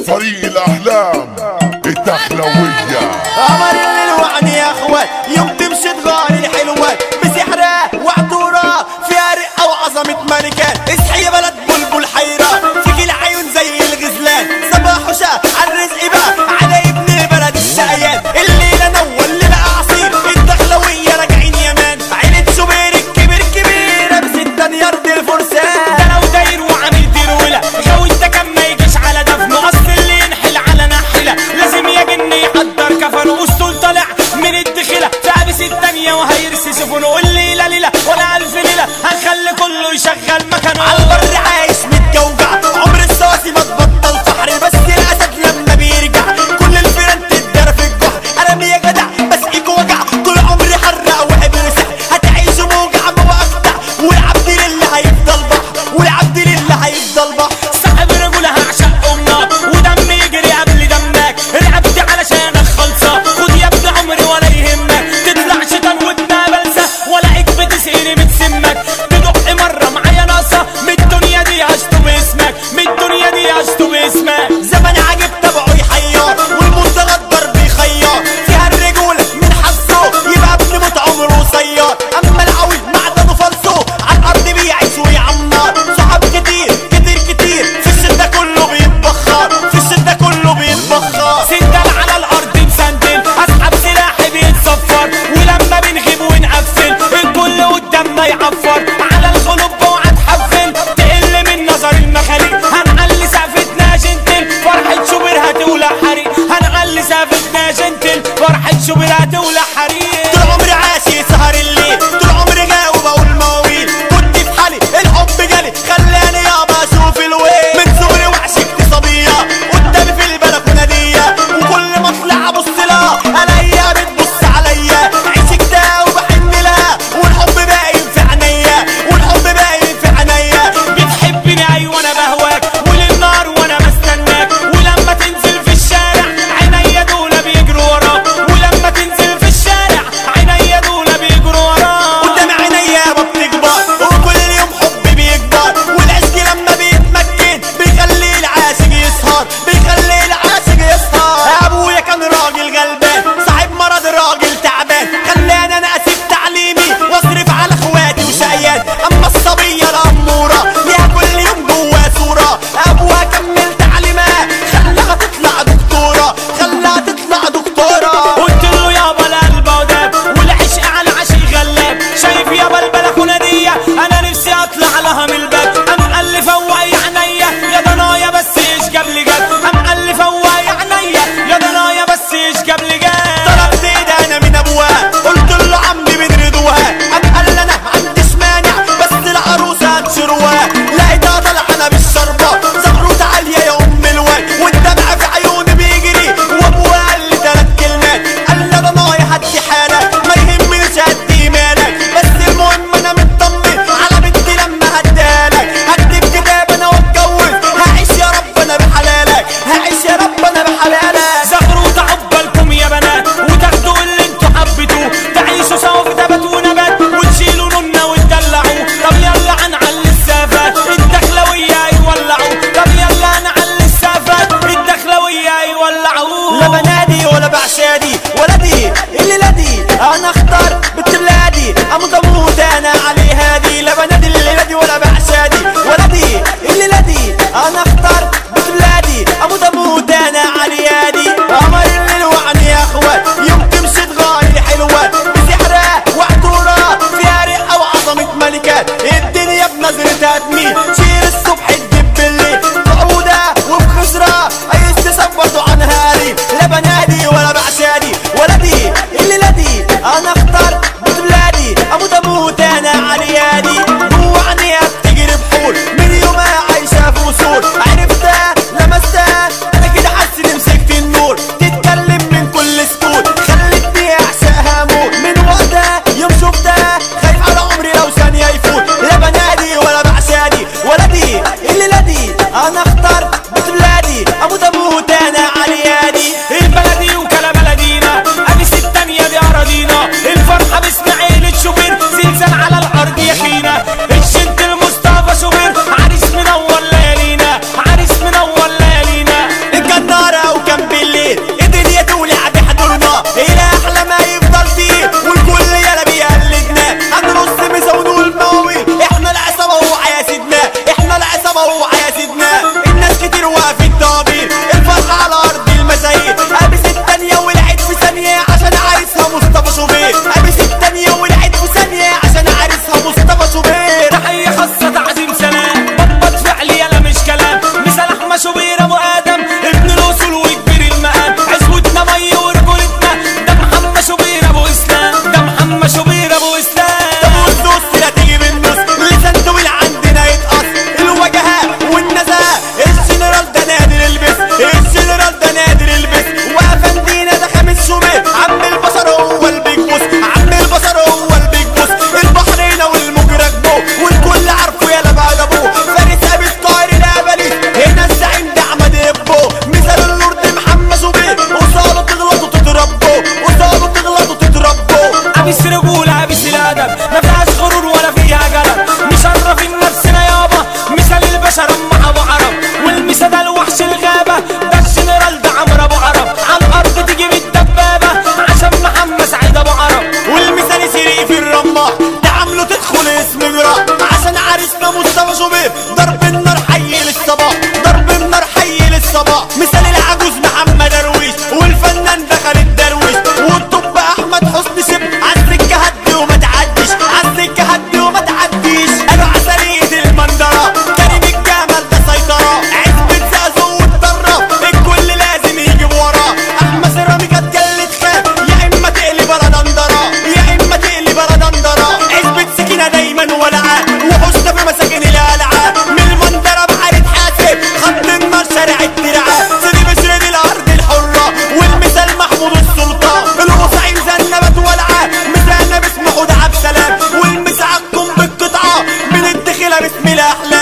فريق الاحلام الدخلوية قمر الليل وعني يا اخوات يوم تمشي تغاري الحلوات بسحرة وعطورة فيها رقة وعظمة ملكات اصحي يا بلد بلبل حيرة فيك العيون زي الغزلان صباح وشاء على الرزق بقى على ابن البلد الشقيان الليلة نور اللي بقى عصير الدخلوية راجعين يمان عيلة شوبير الكبير كبيرة بستة يارد الفرسان ده لو داير وعامل ديروله غاوي ده كان ما يجيش على دفن اصل اللي ينحل على نحله لازم يا جن يحضر كفن اسطول طالع من الدخله لابس التانية وهيرسي سفن الليله ليله ولا الف ليله هنخلي كله يشغل مكانه على البر عايش متجوجع عمر الصواسي ما تبطل فحر بس الاسد لما بيرجع كل واقف الطبيب الفرحة على أرض المشاهير قابس التانية ولعت في ثانية عشان عريسها مصطفى شوبير قابس التانية ولعت في ثانية عشان عريسها مصطفى شوبير تحية خاصة تعظيم سلام بطبط فعلي انا مش كلام مثال احمد شوبير ابو ادم ابن الاصول وكبير المقام عزوتنا مي ورجولتنا ده محمد شوبير ابو اسلام ده محمد شوبير ابو اسلام والنص لا تيجي بالنص لسان طويل عندنا يتقص الوجهاء والنزاهة الجنرال ده نادر البس الجنرال ده نادر البس وافندينا ده خامس شوبير عم البصر هو البيج بوس عم البصر هو البيج بوس البحر هنا والموج راكبه والكل عارفه يا لبع ابوه فارس ابي الطاير الابلي هنا الزعيم ده احمد ابو مثال اللورد محمد شوبير وصاله تغلطوا تتربوا وصاله تغلطوا تتربوا عبس رجولة عبس الادب ما فيهاش غرور ولا فيها جلب مشرفين نفسنا يابا مثال البشر ام ابو عرب والمثال ده الوحش الغابة ده الجنرال ده عمرو ابو عرب على الارض تجيب الدبابة عشان محمد سعيد ابو عرب والمثال يسيري في الرماح تعامله تدخل اسم جراح عشان عريسنا مصطفى شوبير ضرب النار حي للصباح ضرب النار حي للصباح مثال العجوز محمد درويش والفنان دخل الدرويش والطب احمد حسني سب عالسكه هدي وما تعديش عالسكه هدي وما تعديش قالوا عسلية المندرة كريم الجمل ده سيطرة عزبة زازو والضرة الكل لازم يجيب وراه احمد سيراميكا اتجلت خاب يا اما تقلي بلا دندرة يا اما تقلي بلا دندرة عزبة سكينة دايما ولعة وحسنى في مساكن القلعة من المندرة بحارة حاسب خط النار شارع الدرعة سيدي بشر دي الارض الحرة والمثال محمود السلطان الوصعين زنبت ولعة مثالنا باسم حود عبد سلام والمسعكم بالقطعة من الدخلة بسم الاحلام